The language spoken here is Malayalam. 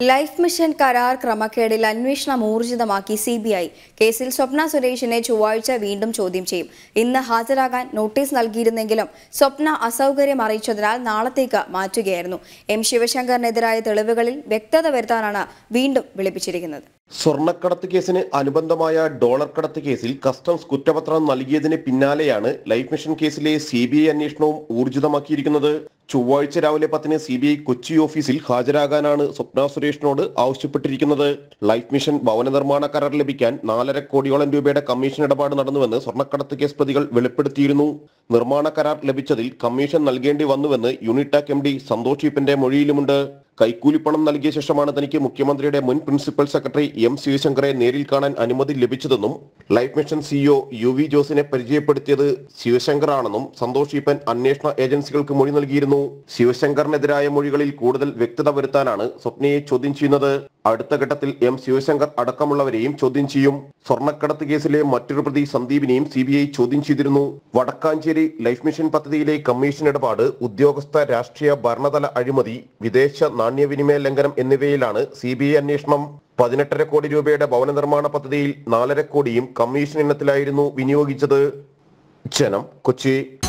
ലൈഫ് മിഷൻ കരാർ ക്രമക്കേടിൽ അന്വേഷണം ഊർജിതമാക്കി സി ബി ഐ കേസിൽ സ്വപ്ന സുരേഷിനെ ചൊവ്വാഴ്ച വീണ്ടും ചോദ്യം ചെയ്യും ഇന്ന് ഹാജരാകാൻ നോട്ടീസ് നൽകിയിരുന്നെങ്കിലും സ്വപ്ന അസൗകര്യം അറിയിച്ചതിനാൽ നാളത്തേക്ക് മാറ്റുകയായിരുന്നു എം ശിവശങ്കറിനെതിരായ തെളിവുകളിൽ വ്യക്തത വരുത്താനാണ് വീണ്ടും വിളിപ്പിച്ചിരിക്കുന്നത് സ്വർണ്ണക്കടത്ത് കേസിന് അനുബന്ധമായ ഡോളർ കടത്ത് കേസിൽ കസ്റ്റംസ് കുറ്റപത്രം നൽകിയതിന് പിന്നാലെയാണ് ലൈഫ് മിഷൻ കേസിലെ സി ബി ഐ അന്വേഷണവും ഊർജിതമാക്കിയിരിക്കുന്നത് ചൊവ്വാഴ്ച രാവിലെ പത്തിന് സി ബി ഐ കൊച്ചി ഓഫീസിൽ ഹാജരാകാനാണ് സ്വപ്ന സുരേഷിനോട് ആവശ്യപ്പെട്ടിരിക്കുന്നത് ലൈഫ് മിഷൻ ഭവന നിർമ്മാണ കരാർ ലഭിക്കാൻ നാലര കോടിയോളം രൂപയുടെ കമ്മീഷൻ ഇടപാട് നടന്നുവെന്ന് സ്വർണ്ണക്കടത്ത് കേസ് പ്രതികൾ വെളിപ്പെടുത്തിയിരുന്നു നിർമ്മാണ കരാർ ലഭിച്ചതിൽ കമ്മീഷൻ നൽകേണ്ടി വന്നുവെന്ന് യൂണിടാക് എം ഡി സന്തോഷ് ഈപ്പന്റെ മൊഴിയിലുമുണ്ട് കൈക്കൂലിപ്പണം നൽകിയ ശേഷമാണ് തനിക്ക് മുഖ്യമന്ത്രിയുടെ മുൻ പ്രിൻസിപ്പൽ സെക്രട്ടറി എം ശിവശങ്കറെ നേരിൽ കാണാൻ അനുമതി ലഭിച്ചതെന്നും life mission CEO U V ജോസിനെ പരിചയപ്പെടുത്തിയത് ശിവശങ്കർ ആണെന്നും സന്തോഷ് ഈപ്പൻ അന്വേഷണ ഏജൻസികൾക്ക് മൊഴി നൽകിയിരുന്നു ശിവശങ്കറിനെതിരായ മൊഴികളിൽ കൂടുതൽ വ്യക്തത വരുത്താനാണ് സ്വപ്നയെ ചോദ്യം ചെയ്യുന്നത് അടുത്ത ഘട്ടത്തിൽ എം ശിവശങ്കർ അടക്കമുള്ളവരെയും ചോദ്യം ചെയ്യും സ്വർണ്ണക്കടത്ത് കേസിലെ മറ്റൊരു പ്രതി സന്ദീപിനെയും സി ബി ഐ ചോദ്യം ചെയ്തിരുന്നു വടക്കാഞ്ചേരി ലൈഫ് മിഷൻ പദ്ധതിയിലെ കമ്മീഷൻ ഇടപാട് ഉദ്യോഗസ്ഥ രാഷ്ട്രീയ ഭരണതല അഴിമതി വിദേശ നാണ്യവിനിമയ ലംഘനം എന്നിവയിലാണ് സി ബി ഐ അന്വേഷണം പതിനെട്ടര കോടി രൂപയുടെ ഭവന നിർമ്മാണ പദ്ധതിയിൽ നാലര കോടിയും കമ്മീഷൻ ഇനത്തിലായിരുന്നു വിനിയോഗിച്ചത് ജനം കൊച്ചി